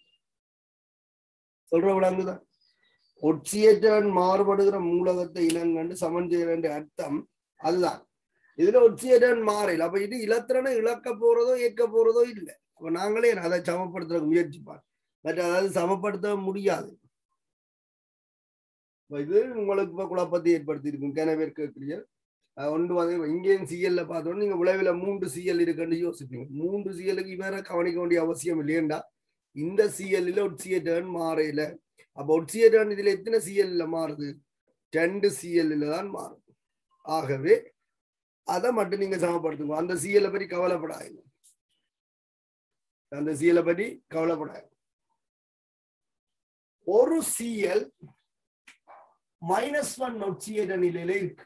சொல்ற விளங்குதான் ஒட்சியேட்டன் மாறுபடுகிற மூலகத்தை இனங்கண்டு சமன் செய்ய வேண்டிய அர்த்தம் அதுதான் இதுல ஒட்சியேட்டன் மாறல அப்ப இது இலத்திரனை இழக்க போறதோ ஏற்க போறதோ இல்லை அப்ப நாங்களே அதை சமப்படுத்துறதுக்கு முயற்சிப்பார் பட் அதாவது சமப்படுத்த முடியாது இது உங்களுக்கு இப்ப குழப்பத்தை ஏற்படுத்தி இருக்கும் கேனவேர் கேட்கிறீர்கள் ஒன்று வந்து இங்கேயும் சிஎல்ல பார்த்தோம் நீங்க விளைவுல மூன்று சிஎல் இருக்குன்னு யோசிப்பீங்க மூன்று சிஎல்லுக்கு இவரை கவனிக்க வேண்டிய அவசியம் இல்லையண்டா இந்த சிஎல்ல ஒட்சியேட்டர்ன் மாறையில அப்ப ஒட்சியேட்டர்ன் இதுல எத்தனை சிஎல்ல மாறுது ரெண்டு சிஎல்ல தான் மாறுது ஆகவே அதை மட்டும் நீங்க சமப்படுத்துங்க அந்த சிஎல்லை பற்றி கவலைப்படாதீங்க அந்த சிஎல்லை பற்றி கவலைப்படாது ஒரு சிஎல் மைனஸ் ஒன் ஒட்சியேட்ட நிலையில இருக்கு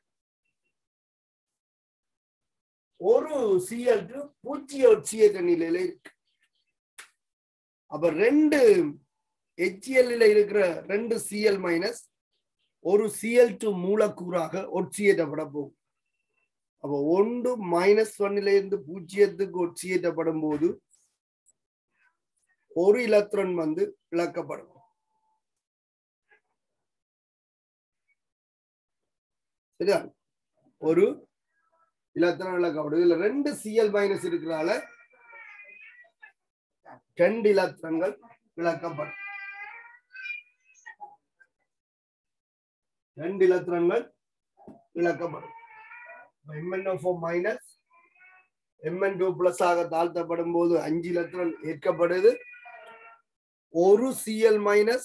ஒரு சிஎல் பூஜ்ஜிய ஒட்சியேட்ட நிலையில இருக்கு அப்ப ரெண்டு ஹெச்எல் இருக்கிற ரெண்டு சிஎல் மைனஸ் ஒரு சிஎல் டு மூலக்கூறாக ஒட்சியேற்றப்பட போகும் அப்ப ஒன்று மைனஸ் ஒன்னில இருந்து பூஜ்ஜியத்துக்கு ஒட்சியேற்றப்படும் போது ஒரு இலக்ட்ரான் வந்து இழக்கப்படும் சரியா ஒரு இலத்திரம் இழக்கப்படும் இதுல ரெண்டு சிஎல் மைனஸ் இருக்கிறனால ரெண்டு இலத்திரங்கள் இழக்கப்படும் ரெண்டு இலத்திரங்கள் இழக்கப்படும் MNO minus MN two plus ஆக தாழ்த்தப்படும் போது அஞ்சு இலத்திரன் ஏற்கப்படுது ஒரு சிஎல் மைனஸ்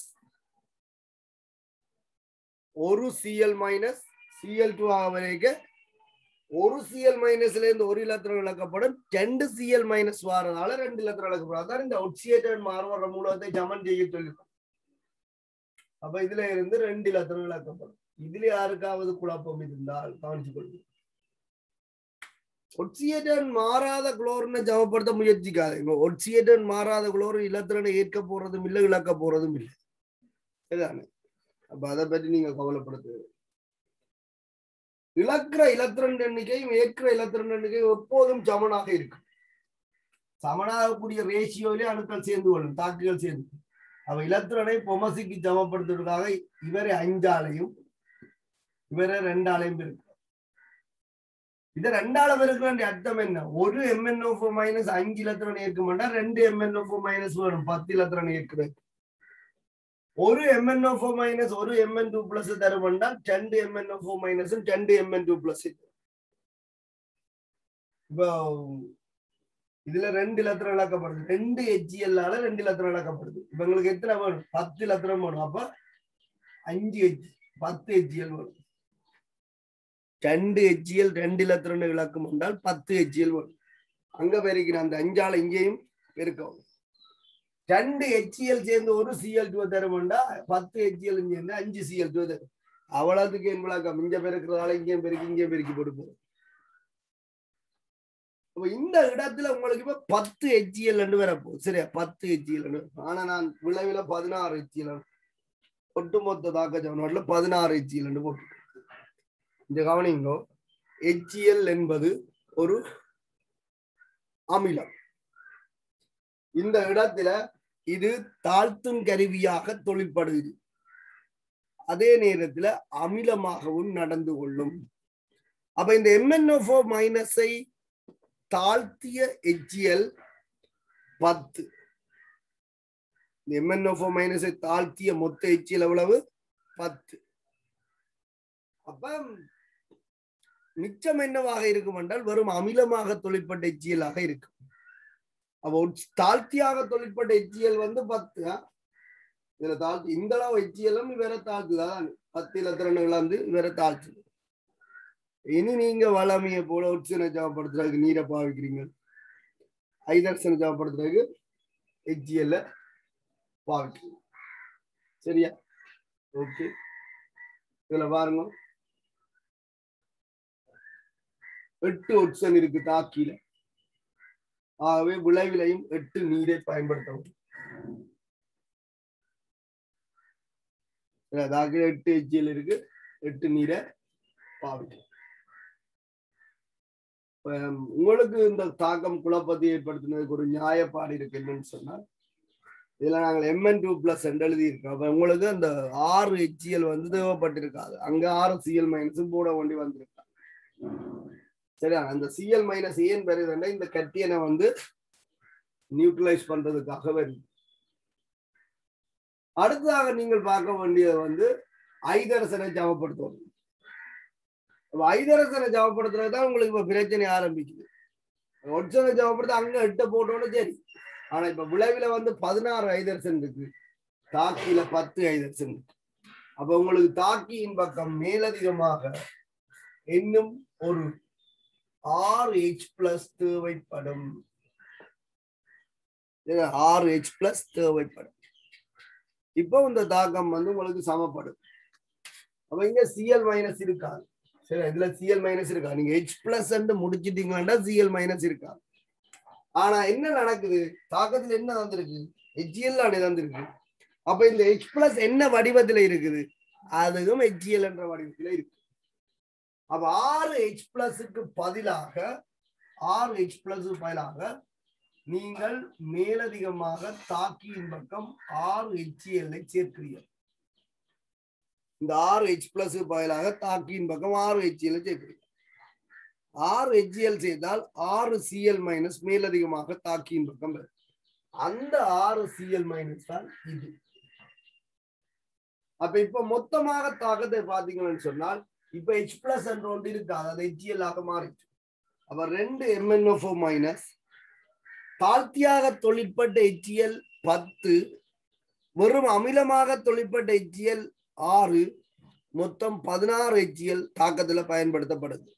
ஒரு சிஎல் மைனஸ் சிஎல் டூ ஆக வரைக்கும் ஒரு சிஎல் மைனஸ்ல இருந்து ஒரு இலத்திரம் இழக்கப்படும் ரெண்டு சிஎல் மைனஸ் வாரதால ரெண்டு இலத்திரம் இழக்கப்படும் அதான் இந்த ஒட்சியேட்டட் மாறுவர மூலத்தை சமன் செய்ய சொல்லிருக்கோம் அப்ப இதுல இருந்து ரெண்டு இலத்திரம் இழக்கப்படும் இதுல யாருக்காவது குழப்பம் இருந்தால் கவனித்துக் கொள்ளுங்க ஒட்சியேட்டன் மாறாத குளோரினை ஜமப்படுத்த முயற்சிக்காதீங்க ஒட்சியேட்டன் மாறாத குளோர் இலத்திரனை ஏற்க போறதும் இல்லை இழக்க போறதும் இல்லை இதுதானே அப்ப அதை பற்றி நீங்க கவலைப்படுத்து இழக்கிற இலத்திரன் எண்ணிக்கையும் ஏற்கிற இலத்திரன் எண்ணிக்கையும் எப்போதும் சமனாக இருக்கும் சமனாகக்கூடிய ரேஷியோவிலே அணுக்கள் சேர்ந்து கொள்ளும் தாக்குகள் சேர்ந்து அவ இலத்திரனை பொமசிக்கு சமப்படுத்துவதற்காக இவரை அஞ்சாலையும் இவரை ரெண்டாலையும் இருக்கு இது ரெண்டால இருக்கிற அர்த்தம் என்ன ஒரு எம்என்ஓ மைனஸ் அஞ்சு இலத்திரன் ஏற்க மாட்டா ரெண்டு எம்என்ஓ மைனஸ் வேணும் பத்து இலத்திரன் ஏற்கிறது ஒரு எம்என்ஓ மைனஸ் ஒரு எம்என் டூ பிளஸ் தருவண்டா ரெண்டு எம்என்ஓ மைனஸ் ரெண்டு எம்என் டூ பிளஸ் இப்போ இதுல ரெண்டு இலத்திரம் இழக்கப்படுது ரெண்டு ஹெச்இஎல்லால ரெண்டு இலத்திரம் இழக்கப்படுது இப்ப உங்களுக்கு எத்தனை வேணும் பத்து இலத்திரம் வேணும் அப்ப அஞ்சு ஹெச் பத்து ஹெச்இஎல் வேணும் ரெண்டு ஹெச்இஎல் ரெண்டு இலத்திரம் இழக்கும் என்றால் பத்து ஹெச்இஎல் வேணும் அங்க பெருக்கிற அந்த அஞ்சால இங்கேயும் பெருக்கவும் ரெண்டு ஹெச்இஎல் சேர்ந்து ஒரு சிஎல் டூ தரும்டா பத்து ஹெச்இஎல் சேர்ந்து அஞ்சு சிஎல் டூ தரும் அவ்வளவுக்கு என் விளக்கம் இங்க பெருக்கிறதால இங்கேயும் பெருக்கி இங்கேயும் பெருக்கி போட்டு போகும் அப்ப இந்த இடத்துல உங்களுக்கு இப்ப பத்து ஹெச்இஎல் ரெண்டு வரப்போகுது சரியா பத்து ஹெச்இஎல் ஆனா நான் விளைவுல பதினாறு ஹெச்இஎல் ஒட்டுமொத்த தாக்க சமன்பாட்டுல பதினாறு ஹெச்இஎல் போட்டு இந்த கவனிங்கோ ஹெச்இஎல் என்பது ஒரு அமிலம் இந்த இடத்துல இது தாழ்த்தும் கருவியாக தொழிற்படுகிறது அதே நேரத்துல அமிலமாகவும் நடந்து கொள்ளும் அப்ப இந்த எம்என்ஓ மைனஸை தாழ்த்திய எச்சியல் பத்து எம்என்ஓ மைனஸை தாழ்த்திய மொத்த எச்சியல் எவ்வளவு பத்து அப்ப மிச்சம் என்னவாக இருக்கும் என்றால் வெறும் அமிலமாக தொழிற்பட்ட எச்சியலாக இருக்கும் அப்போ தாழ்த்தியாக தொழிற்பட்ட எச்சியல் வந்து பத்து இதுல தாழ்த்து இந்த அளவு எச்சியலும் வேற தாழ்த்துதான் பத்து இலத்திரண்டு இழந்து வேற தாழ்த்து இனி நீங்க வளமையை போல உட்சனை ஜாபப்படுத்துறதுக்கு நீரை பாவிக்கிறீங்க ஐதர்சனை ஜாபப்படுத்துறதுக்கு எச்சியல்ல பாவிக்கிறீங்க சரியா ஓகே இதுல பாருங்க எட்டு ஒட்சன் இருக்கு தாக்கில ஆகவே விளைவிலையும் எட்டு நீரை பயன்படுத்தவும் தாக்கில எட்டு எச்சியல் இருக்கு எட்டு நீரை பாவிக்கும் உங்களுக்கு இந்த தாக்கம் குழப்பத்தை ஏற்படுத்தினதுக்கு ஒரு நியாயப்பாடு இருக்கு என்னன்னு சொன்னால் இதுல நாங்கள் எம்என் டூ பிளஸ் எழுதி இருக்கோம் அப்ப உங்களுக்கு அந்த ஆறு ஹெச்சிஎல் வந்து தேவைப்பட்டிருக்காது அங்க ஆறு சிஎல் மைனஸும் போட வேண்டி வந்திருக்காங்க சரியா அந்த சிஎல் மைனஸ் ஏன் பெறுதுன்னா இந்த கட்டியனை வந்து நியூட்ரலைஸ் பண்றதுக்காக வருது அடுத்ததாக நீங்கள் பார்க்க வேண்டியது வந்து ஐதரசனை ஜமப்படுத்துவது ஐதரசனை ஜமப்படுத்துறது தான் உங்களுக்கு இப்ப பிரச்சனை ஆரம்பிக்குது ஒட்சனை ஜமப்படுத்த அங்க எட்ட போட்டோன்னு சரி ஆனா இப்ப விளைவுல வந்து பதினாறு ஐதரசன் இருக்கு தாக்கியில பத்து ஐதரசன் இருக்கு அப்ப உங்களுக்கு தாக்கியின் பக்கம் மேலதிகமாக இன்னும் ஒரு ஆறு ஹெச் பிளஸ் தேவைப்படும் ஆறு ஹெச் பிளஸ் தேவைப்படும் இப்போ இந்த தாக்கம் வந்து உங்களுக்கு சமப்படும் அப்ப இங்க சிஎல் மைனஸ் இருக்காது சரி இதுல சிஎல் மைனஸ் இருக்கா நீங்க ஹெச் பிளஸ் முடிச்சிட்டீங்கன்னா சிஎல் மைனஸ் இருக்காது ஆனா என்ன நடக்குது தாக்கத்துல என்ன தந்திருக்கு ஹெச்எல் அணி தந்திருக்கு அப்ப இந்த ஹெச் பிளஸ் என்ன வடிவத்துல இருக்குது அதுவும் ஹெச்எல் என்ற வடிவத்துல இருக்கு அப்ப ஆறு ஹெச் பிளஸுக்கு பதிலாக ஆறு ஹெச் பிளஸ் பதிலாக நீங்கள் மேலதிகமாக தாக்கியின் பக்கம் ஆறு ஹெச்எல்லை சேர்க்கிறீர்கள் இந்த ஆறு ஹெச் பிளஸ் பதிலாக தாக்கியின் பக்கம் ஆறு ஹெச்எல் சேர்க்கிறீர்கள் ஆறு ஹெச்எல் செய்தால் ஆறு சிஎல் மைனஸ் மேலதிகமாக தாக்கியின் பக்கம் வரும் அந்த ஆறு சிஎல் மைனஸ் தான் இது அப்ப இப்ப மொத்தமாக தாக்கத்தை பாத்தீங்கன்னு சொன்னால் இப்ப ஹெச் பிளஸ் என்ற ஒன்று இருக்காது அது ஹெச்எல் ஆக மாறிச்சு அப்ப ரெண்டு எம்என்எஃப்ஓ மைனஸ் தாழ்த்தியாக தொழிற்பட்ட ஹெச்எல் பத்து வெறும் அமிலமாக தொழிற்பட்ட ஹெச்எல் ஆறு மொத்தம் பதினாறு ஹெச்எல் தாக்கத்துல பயன்படுத்தப்படுது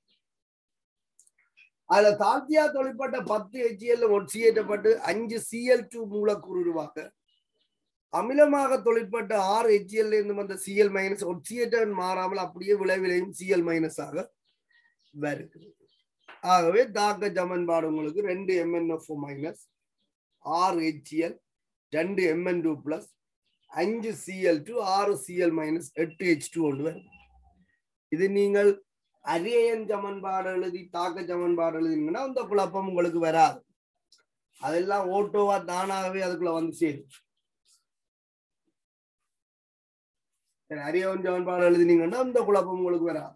அதுல தாழ்த்தியா தொழிற்பட்ட பத்து ஹெச்எல் ஒட்சியேற்றப்பட்டு அஞ்சு சிஎல் டூ மூலக்கூறு உருவாக்க அமிலமாக தொழிற்பட்ட ஆறு ஹெச்எல் இருந்து வந்த சிஎல் மைனஸ் ஒட்சியேட்டன் மாறாமல் அப்படியே விளைவிலையும் சிஎல் மைனஸ் ஆக வருகிறது ஆகவே தாக்க சமன்பாடு உங்களுக்கு ரெண்டு எம்என்எஃப் மைனஸ் ஆறு ஹெச்எல் ரெண்டு எம்என் டூ பிளஸ் அஞ்சு சிஎல் டூ ஆறு சிஎல் மைனஸ் எட்டு ஹெச் டூ ஒன்று வரும் இது நீங்கள் அரியன் சமன்பாடு எழுதி தாக்க சமன்பாடு எழுதினீங்கன்னா அந்த குழப்பம் உங்களுக்கு வராது அதெல்லாம் ஓட்டோவா தானாகவே அதுக்குள்ள வந்து சேரும் அரியவன் சமன்பாடு எழுதினீங்கன்னா அந்த குழப்பம் உங்களுக்கு வராது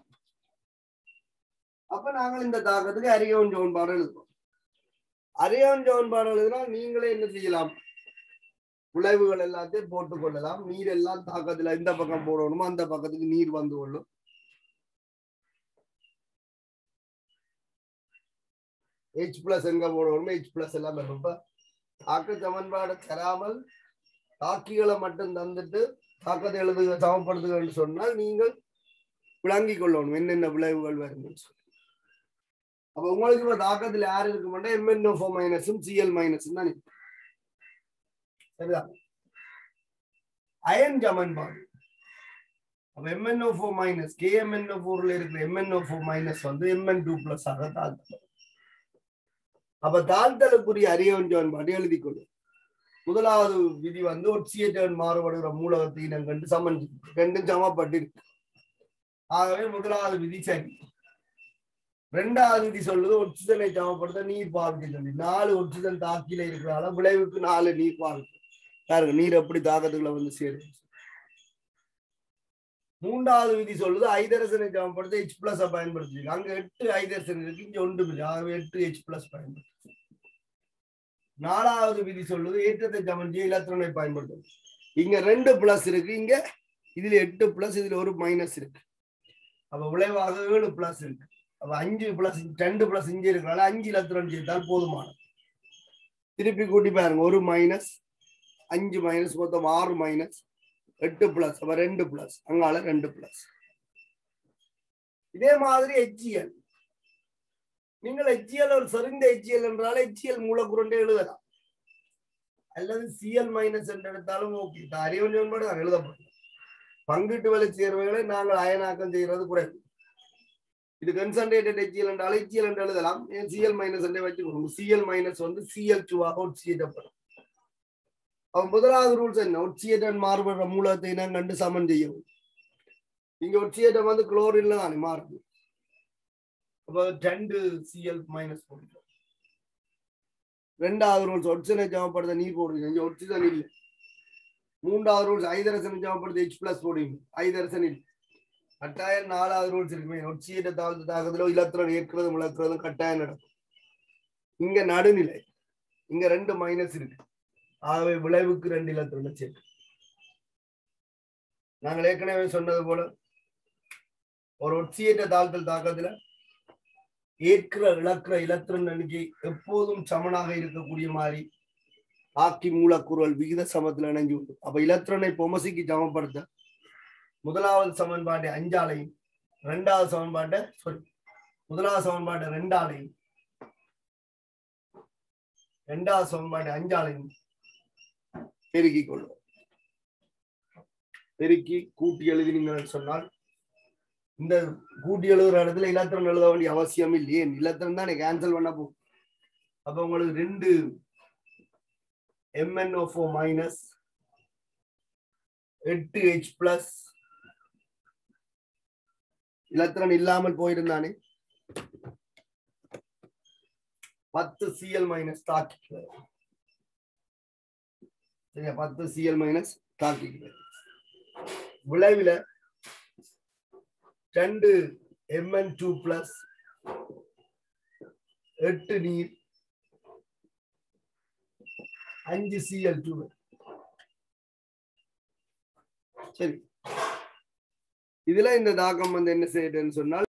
அப்ப நாங்கள் இந்த தாக்கத்துக்கு அரியவன் சமன்பாடு எழுதுவோம் அரியவன் சமன்பாடு எழுதினா நீங்களே என்ன செய்யலாம் விளைவுகள் எல்லாத்தையும் போட்டுக் கொள்ளலாம் நீர் எல்லாம் தாக்கத்துல எந்த பக்கம் போடணுமோ அந்த பக்கத்துக்கு நீர் வந்து கொள்ளும் ஹெச் பிளஸ் எங்க போடணும் ஹெச் பிளஸ் எல்லாம் வரும் இப்ப தாக்க சமன்பாடு தராமல் தாக்கிகளை மட்டும் தந்துட்டு தாக்கத்தை எழுதுக சமப்படுத்துகன்னு சொன்னால் நீங்கள் விளங்கிக் கொள்ளணும் என்னென்ன விளைவுகள் வரும்னு சொல்லி அப்ப உங்களுக்கு இப்ப தாக்கத்துல யார் இருக்க மாட்டா எம்என்ஓ ஃபோர் மைனஸும் சிஎல் மைனஸும் தான் இருக்கு. சரிதான் அயன் சமன்பாடு அப்ப எம்என்ஓ ஃபோர் மைனஸ் கேஎம்என்ஓ ஃபோர்ல இருக்கிற எம்என்ஓ ஃபோர் மைனஸ் வந்து எம்என் டூ பிளஸ் ஆக தாழ்த்தல் அப்ப தாழ்த்தலுக்குரிய அறியவன் சமன்பாடு எழுதிக் கொள்ளும் முதலாவது விதி வந்து ஒட்சியேட்டர் மாறுபடுகிற மூலகத்தை இனம் கண்டு சமன் ரெண்டும் சமப்பட்டு இருக்கு ஆகவே முதலாவது விதி சரி ரெண்டாவது விதி சொல்லுது ஒட்சிதனை சமப்படுத்த நீர் பாவிக்க சொல்லி நாலு ஒட்சிதன் தாக்கில இருக்கிறால விளைவுக்கு நாலு நீர் பாவிக்கும் பாருங்க நீர் எப்படி தாக்கத்துக்குள்ள வந்து சேரும் மூன்றாவது விதி சொல்லுது ஐதரசனை சமப்படுத்த ஹெச் பிளஸ் பயன்படுத்தி அங்க எட்டு ஐதரசன் இருக்கு இங்க ஒன்று இல்லை ஆகவே எட்டு ஹெச் பிளஸ் பயன்படுத்தி நாலாவது விதி சொல்லுது ஏற்றத்தை சமன் செய்ய இலத்திரனை பயன்படுத்தும் இங்க ரெண்டு பிளஸ் இருக்கு இங்க இதுல எட்டு பிளஸ் இதுல ஒரு மைனஸ் இருக்கு அப்ப விளைவாக ஏழு பிளஸ் இருக்கு அப்ப அஞ்சு பிளஸ் ரெண்டு பிளஸ் இங்க இருக்கிறனால அஞ்சு இலத்திரன் செய்தால் போதுமானது திருப்பி கூட்டி பாருங்க ஒரு மைனஸ் அஞ்சு மைனஸ் மொத்தம் ஆறு மைனஸ் எட்டு பிளஸ் அப்ப ரெண்டு பிளஸ் அங்கால ரெண்டு பிளஸ் இதே மாதிரி ஹெச்இஎல் நீங்கள் ஹெச்இஎல் ஒரு சரிந்த ஹெச்இஎல் என்றால் ஹெச்இஎல் மூலக்குறண்டே எழுதலாம் அல்லது சிஎல் மைனஸ் என்று எடுத்தாலும் ஓகே அறிவன் சமன்பாடு தான் எழுதப்படும் பங்கிட்டு வேலை சேர்வைகளை நாங்கள் அயனாக்கம் செய்யறது குறைவு இது கன்சன்ட்ரேட்டட் ஹெச்இஎல் என்றால் ஹெச்இஎல் என்று எழுதலாம் ஏன் சிஎல் மைனஸ் என்றே வச்சுக்கணும் சிஎல் மைனஸ் வந்து சிஎல் டூவாக ஒட்சியிடப்படும் அவன் முதலாவது ரூல்ஸ் என்ன ஒட்சியேட்டன் மாறுபடுற மூலத்தை இனம் கண்டு சமன் செய்யவும் இங்க ஒட்சியேட்டம் வந்து குளோரின்ல தானே மாறுது அப்ப ரெண்டு சிஎல் மைனஸ் போடுங்க ரெண்டாவது ரூல்ஸ் ஒட்சனை ஜமப்படுத்த நீர் போடுவீங்க இங்க ஒட்சிதன் இல்லை மூன்றாவது ரூல்ஸ் ஐதரசனை ஜமப்படுத்த ஹெச் பிளஸ் போடுவீங்க ஐதரசன் இல்லை கட்டாயம் நாலாவது ரூல்ஸ் இருக்குமே ஒட்சியேட்ட தாழ்த்து தாக்கத்திலோ இலத்திரன் ஏற்கிறதும் இழக்கிறதும் கட்டாயம் நடக்கும் இங்க நடுநிலை இங்க ரெண்டு மைனஸ் இருக்கு ஆகவே விளைவுக்கு ரெண்டு இலத்திரன் சேர்க்கு நாங்கள் ஏற்கனவே சொன்னது போல ஒரு ஒட்சியேற்ற தாழ்த்தல் தாக்கத்துல ஏற்கிற இழக்கிற இலத்திரன் எண்ணிக்கை எப்போதும் சமனாக இருக்கக்கூடிய மாதிரி ஆக்கி மூலக்கூறுகள் விகித சமத்துல இணைஞ்சு உண்டு அப்ப இலத்திரனை பொமசிக்கு சமப்படுத்த முதலாவது சமன்பாட்டை அஞ்சாலையும் இரண்டாவது சமன்பாட்டை sorry முதலாவது சமன்பாட்டை ரெண்டாலையும் இரண்டாவது சமன்பாட்டை அஞ்சாலையும் பெருக்கிக் கொள்வோம் பெருக்கி கூட்டி எழுதினீங்கன்னு சொன்னால் இந்த கூட்டி எழுதுற இடத்துல இலத்திரன் எழுத வேண்டிய அவசியம் இல்லையே இலத்திரன் தான் கேன்சல் பண்ண போகும் அப்ப உங்களுக்கு ரெண்டு எம்என்ஓ ஃபோர் மைனஸ் எட்டு ஹெச் பிளஸ் இலத்திரன் இல்லாமல் போயிருந்தானே பத்து சிஎல் மைனஸ் தாக்கிக்கிறது சரியா பத்து சிஎல் மைனஸ் தாக்கிக்கிறது விளைவில ரெண்டு எம்என் டூ பிளஸ் எட்டு நீர் அஞ்சு சிஎல் டூ சரி இதுல இந்த தாக்கம் வந்து என்ன செய்யுதுன்னு சொன்னால்